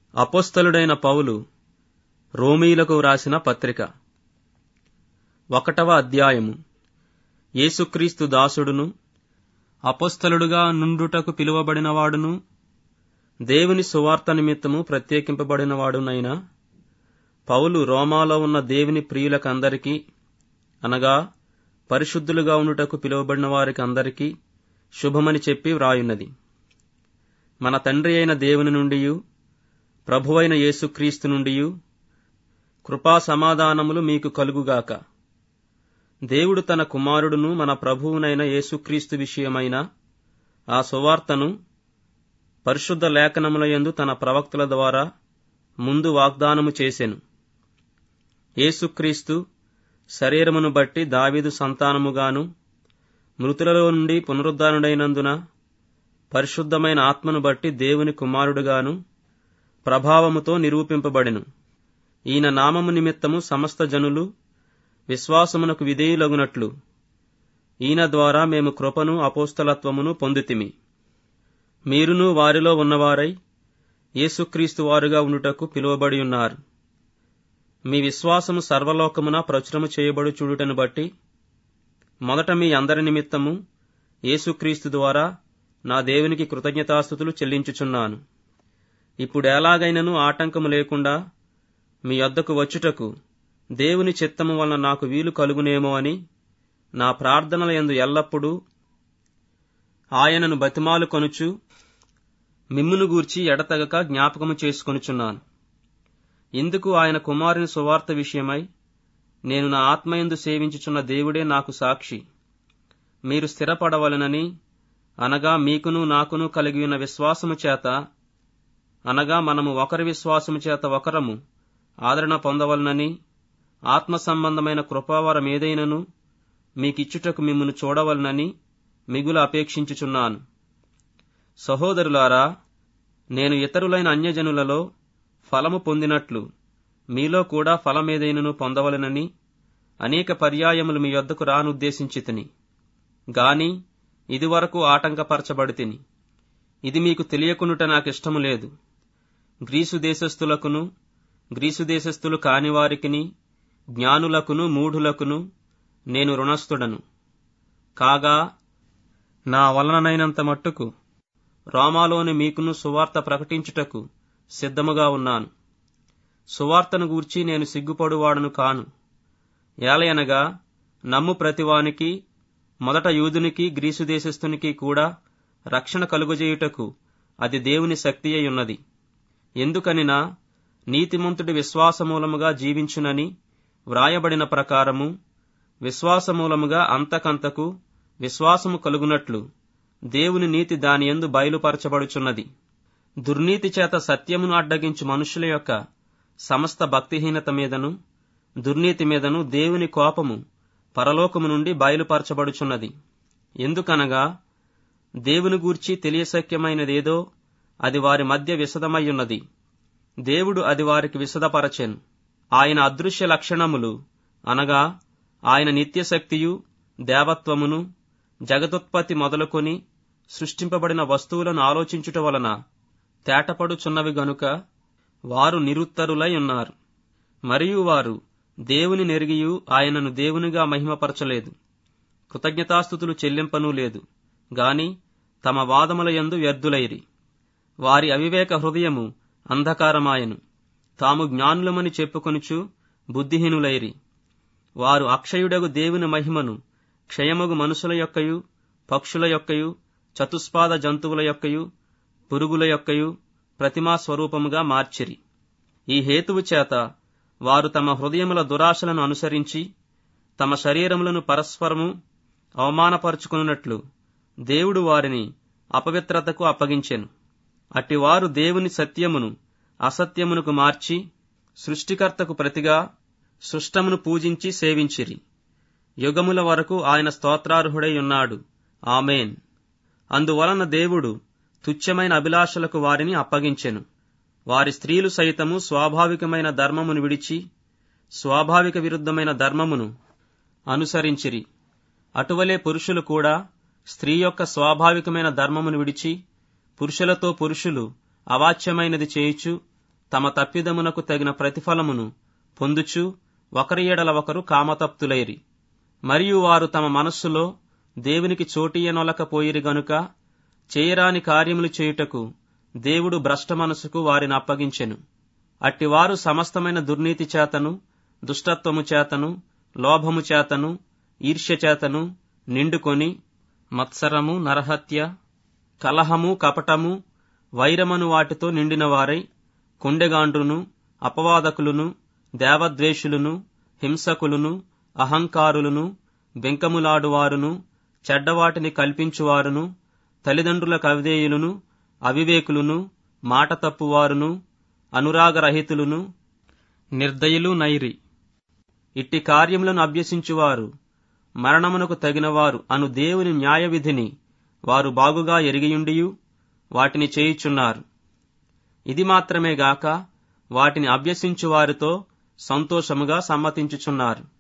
అపోస్తలుడైన పౌలు రోమీలకు వ్రాసిన పత్రిక ఒకటవ అధ్యాయము యేసుక్రీస్తు దాసుడును అపోస్తలుడుగా నుండుటకు పిలువబడినవాడును దేవుని సువార్త నిమిత్తము ప్రత్యేకింపబడినవాడునైన పౌలు రోమాలో ఉన్న దేవుని ప్రియులకందరికీ అనగా పరిశుద్ధులుగా ఉండుటకు పిలువబడిన వారికి అందరికీ శుభమని చెప్పి వ్రాయున్నది మన తండ్రి అయిన దేవుని నుండియు ప్రభువైన యేసుక్రీస్తు నుండియు కృపా సమాధానములు మీకు కలుగుగాక దేవుడు తన కుమారుడును మన ప్రభువునైన యేసుక్రీస్తు విషయమైన ఆ సువార్తను పరిశుద్ధ లేఖనములయందు తన ప్రవక్తల ద్వారా ముందు వాగ్దానము చేసెను యేసుక్రీస్తు శరీరమును బట్టి దావీదు సంతానముగాను మృతులలో నుండి పునరుద్ధానుడైనందున పరిశుద్ధమైన ఆత్మను బట్టి దేవుని కుమారుడుగాను ప్రభావముతో నిరూపింపబడెను ఈయన నామము నిమిత్తము సమస్త జనులు విశ్వాసమునకు విధేయులగునట్లు ఈయన ద్వారా మేము కృపను అపోస్తలత్వమును పొందితిమి మీరును వారిలో ఉన్నవారై యేసుక్రీస్తు వారుగా ఉండుటకు పిలువబడి ఉన్నారు మీ విశ్వాసము సర్వలోకమున ప్రచురము చేయబడు చూడుటను బట్టి మొదట మీ అందరి నిమిత్తము యేసుక్రీస్తు ద్వారా నా దేవునికి కృతజ్ఞతాస్థుతులు చెల్లించుచున్నాను ఇప్పుడెలాగైనను ఆటంకము లేకుండా మీ యొద్దకు వచ్చుటకు దేవుని చిత్తము వలన నాకు వీలు కలుగునేమో అని నా ప్రార్థనల యందు ఎల్లప్పుడూ ఆయనను బతిమాలు కొనుచు మిమ్మును గూర్చి ఎడతగక జ్ఞాపకము చేసుకొనుచున్నాను ఇందుకు ఆయన కుమారుని సువార్త విషయమై నేను నా ఆత్మయందు సేవించుచున్న దేవుడే నాకు సాక్షి మీరు స్థిరపడవలనని అనగా మీకును నాకును కలిగి ఉన్న విశ్వాసము చేత అనగా మనము ఒకరి విశ్వాసము చేత ఒకరము ఆదరణ పొందవలనని ఆత్మ సంబంధమైన కృపావరం ఏదైనను మీకిచ్చుటకు మిమ్మును చూడవలనని మిగులు అపేక్షించుచున్నాను సహోదరులారా నేను ఇతరులైన అన్యజనులలో ఫలము పొందినట్లు మీలో కూడా ఫలమేదైనను పొందవలనని అనేక పర్యాయములు మీ యొద్దకు రానుద్దేశించి తిని గాని ఇదివరకు ఆటంకపరచబడి తిని ఇది మీకు తెలియకునుట నాకిష్టము లేదు గ్రీసు దేశస్థులకును గ్రీసు దేశస్థులు కానివారికిని జ్ఞానులకును మూఢులకును నేను రుణస్థుడను కాగా నా వలననైనంత మట్టుకు రోమాలోని మీకును సువార్త ప్రకటించుటకు సిద్ధముగా ఉన్నాను సువార్తను గూర్చి నేను సిగ్గుపడువాడను కాను ఏలయనగా నమ్ము ప్రతివానికి మొదట యూదునికి గ్రీసు దేశస్థునికి కూడా రక్షణ కలుగజేయుటకు అది దేవుని శక్తి ఉన్నది ఎందుకనినా నీతిమంతుడి విశ్వాసమూలముగా జీవించునని వ్రాయబడిన ప్రకారము విశ్వాసమూలముగా అంతకంతకు విశ్వాసము కలుగునట్లు దేవుని నీతి దాని ఎందు బయలుపరచబడుచున్నది దుర్నీతి చేత సత్యమును అడ్డగించు మనుషుల యొక్క సమస్త భక్తిహీనత మీదను దుర్నీతి మీదను దేవుని కోపము పరలోకము నుండి బయలుపరచబడుచున్నది ఎందుకనగా దేవుని గూర్చి తెలియశక్యమైనదేదో అది వారి మధ్య విశదమయ్యున్నది దేవుడు అది వారికి విశదపరచెను ఆయన అదృశ్య లక్షణములు అనగా ఆయన నిత్యశక్తియు దేవత్వమును జగదుత్పత్తి మొదలుకొని సృష్టింపబడిన వస్తువులను ఆలోచించుట వలన తేటపడుచున్నవి గనుక వారు నిరుత్తరులై ఉన్నారు మరియు వారు దేవుని నెరిగియు ఆయనను దేవునిగా మహిమపరచలేదు కృతజ్ఞతాస్థుతులు చెల్లింపనూ లేదు గాని తమ వాదముల యందు వ్యర్థులైరి వారి అవివేక హృదయము అంధకారమాయను తాము జ్ఞానులమని చెప్పుకొనుచు బుద్ధిహీనులైరి వారు అక్షయుడగు దేవుని మహిమను క్షయమగు మనుషుల యొక్కయు పక్షుల యొక్కయు చతుస్పాద జంతువుల యొక్కయు పురుగుల యొక్కయు ప్రతిమా స్వరూపముగా మార్చిరి ఈ హేతువు చేత వారు తమ హృదయముల దురాశలను అనుసరించి తమ శరీరములను పరస్పరము అవమానపరుచుకున్నట్లు దేవుడు వారిని అపవిత్రతకు అప్పగించెను అట్టివారు దేవుని సత్యమును అసత్యమునకు మార్చి సృష్టికర్తకు ప్రతిగా సృష్టమును పూజించి సేవించిరి యుగముల వరకు ఆయన స్తోత్రార్హుడై ఉన్నాడు ఆమెన్ అందువలన దేవుడు తుచ్చమైన అభిలాషలకు వారిని అప్పగించెను వారి స్త్రీలు సైతము స్వాభావికమైన ధర్మమును విడిచి స్వాభావిక విరుద్ధమైన ధర్మమును అనుసరించిరి అటువలే పురుషులు కూడా స్త్రీ యొక్క స్వాభావికమైన ధర్మమును విడిచి పురుషులతో పురుషులు అవాచ్యమైనది చేయుచు తమ తప్పిదమునకు తగిన ప్రతిఫలమును పొందుచు ఒకరి ఎడల ఒకరు కామతప్తులైరి మరియు వారు తమ మనస్సులో దేవునికి చోటియనొలకపోయిరి గనుక చేయరాని కార్యములు చేయుటకు దేవుడు భ్రష్ట మనసుకు వారిని అప్పగించెను అట్టివారు సమస్తమైన దుర్నీతి చేతను దుష్టత్వము చేతను లోభము చేతను ఈర్ష్య చేతను నిండుకొని మత్సరము నరహత్య కలహము కపటము వైరమను వాటితో నిండిన వారై కొండెగాండ్రును అపవాదకులను దేవద్వేషులను హింసకులను అహంకారులను బెంకములాడువారును చెడ్డవాటిని కల్పించువారును తల్లిదండ్రుల కవిదేయులను అవివేకులను మాట తప్పువారును అనురాగరహితులను నిర్దయులు నైరి ఇట్టి కార్యములను అభ్యసించువారు మరణమునకు తగినవారు అను దేవుని న్యాయ విధిని వారు బాగుగా ఎరిగియుండియు వాటిని చేయుచున్నారు ఇది మాత్రమే గాక వాటిని అభ్యసించు వారితో సంతోషముగా సమ్మతించుచున్నారు